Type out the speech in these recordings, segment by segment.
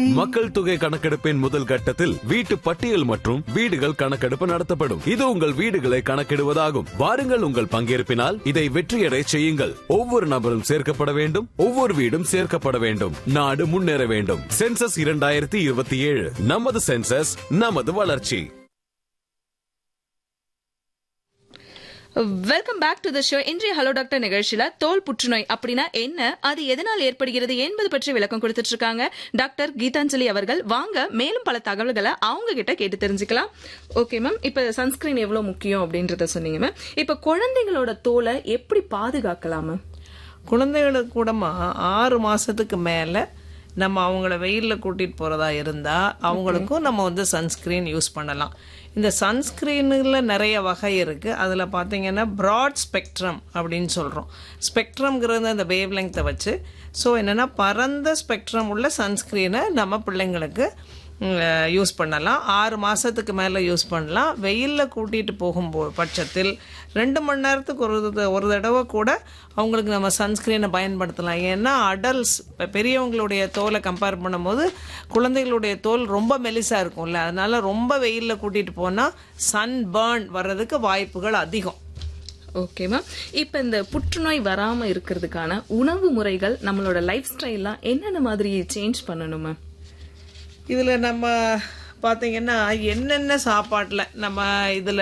மக்கள் தொகை கணக்கெடுப்பின் முதல் கட்டத்தில் வீட்டு பட்டியல் மற்றும் வீடுகள் கணக்கெடுப்பு நடத்தப்படும் இது உங்கள் வீடுகளை கணக்கிடுவதாகும் வாருங்கள் உங்கள் பங்கேற்பினால் இதை வெற்றியடை செய்யுங்கள் ஒவ்வொரு நபரும் சேர்க்கப்பட வேண்டும் ஒவ்வொரு வீடும் சேர்க்கப்பட வேண்டும் நாடு முன்னேற வேண்டும் சென்சஸ் இரண்டாயிரத்தி இருபத்தி ஏழு நமது சென்சஸ் நமது வளர்ச்சி welcome back to the show இன்றைய ஹலோ டாக்டர் நிகழ்ச்சியில தோல் புற்றுநோய் அப்படின்னா என்ன அது எதனால் ஏற்படுகிறது என்பது பற்றி விளக்கம் கொடுத்துட்டு இருக்காங்க டாக்டர் கீதாஞ்சலி அவர்கள் வாங்க மேலும் பல தகவல்களை அவங்க கிட்ட கேட்டு தெரிஞ்சுக்கலாம் ஓகே மேம் இப்ப சன்ஸ்கிரீன் எவ்வளவு முக்கியம் அப்படின்றத சொன்னீங்க மேம் இப்ப குழந்தைங்களோட தோலை எப்படி பாதுகாக்கலாம் மேம் குழந்தைகளுக்கு கூடமா ஆறு மாசத்துக்கு மேல நம்ம அவங்கள வெயிலில் கூட்டிட்டு போறதா இருந்தா அவங்களுக்கும் நம்ம வந்து சன்ஸ்கிரீன் யூஸ் பண்ணலாம் இந்த சன்ஸ்கிரீனில் நிறைய வகை இருக்கு அதுல பாத்தீங்கன்னா ப்ராட் ஸ்பெக்ட்ரம் அப்படின்னு சொல்றோம் ஸ்பெக்ட்ரம்ங்கிறது அந்த வேவ் லெங்க்த்தை வச்சு ஸோ என்னன்னா பரந்த ஸ்பெக்ட்ரம் உள்ள சன்ஸ்கிரீனை நம்ம பிள்ளைங்களுக்கு யூஸ் பண்ணலாம் ஆறு மாதத்துக்கு மேலே யூஸ் பண்ணலாம் வெயிலில் கூட்டிகிட்டு போகும்போ பட்சத்தில் ரெண்டு மணி நேரத்துக்கு ஒரு த- ஒரு தடவை கூட அவங்களுக்கு நம்ம சன்ஸ்கிரீனை பயன்படுத்தலாம் ஏன்னா அடல்ட்ஸ் இப்போ பெரியவங்களுடைய தோலை கம்பேர் பண்ணும்போது குழந்தைகளுடைய தோல் ரொம்ப மெலிசாக இருக்கும்ல அதனால ரொம்ப வெயிலில் கூட்டிகிட்டு போனால் சன் பேர்ன் வர்றதுக்கு வாய்ப்புகள் அதிகம் ஓகே மேம் இப்ப இந்த புற்றுநோய் வராம இருக்கிறதுக்கான உணவு முறைகள் நம்மளோட லைஃப் ஸ்டைல்லாம் என்னென்ன மாதிரி சேஞ்ச் பண்ணணும் மேம் இதில் நம்ம பார்த்தீங்கன்னா என்னென்ன சாப்பாட்டில் நம்ம இதில்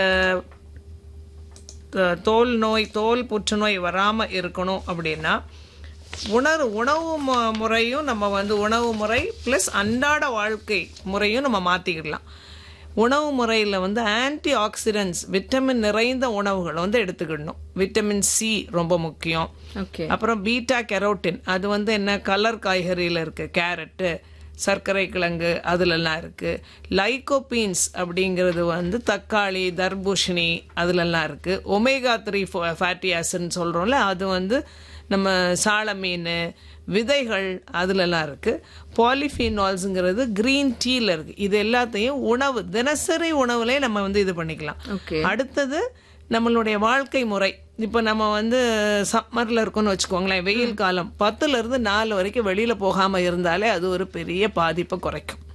தோல் நோய் தோல் புற்றுநோய் வராமல் இருக்கணும் அப்படின்னா உணவு உணவு மு- முறையும் நம்ம வந்து உணவு முறை ப்ளஸ் அன்றாட வாழ்க்கை முறையும் நம்ம மாற்றிக்கிடலாம் உணவு முறையில் வந்து ஆன்டி ஆக்சிடென்ட்ஸ் விட்டமின் நிறைந்த உணவுகளை வந்து எடுத்துக்கிடணும் விட்டமின் சி ரொம்ப முக்கியம் ஓகே அப்புறம் பீட்டா கெரோட்டின் அது வந்து என்ன கலர் காய்கறியில் இருக்கு கேரட்டு சர்க்கரை கிழங்கு அதுலலாம் இருக்கு லைகோபீன்ஸ் அப்படிங்கிறது வந்து தக்காளி தர்பூஷணி அதுலலாம் இருக்கு ஒமேகா த்ரீ ஃபேட்டி ஆசிட்னு சொல்கிறோம்ல அது வந்து நம்ம சால மீன் விதைகள் அதுலலாம் இருக்கு பாலிஃபீனால்ஸுங்கிறது கிரீன் டீல இருக்கு இது எல்லாத்தையும் உணவு தினசரி உணவுலே நம்ம வந்து இது பண்ணிக்கலாம் ஓகே அடுத்தது நம்மளுடைய வாழ்க்கை முறை இப்போ நம்ம வந்து சம்மரில் இருக்கோம்னு வச்சுக்கோங்களேன் வெயில் காலம் பத்துல இருந்து நாலு வரைக்கும் வெளியில போகாம இருந்தாலே அது ஒரு பெரிய பாதிப்பை குறைக்கும்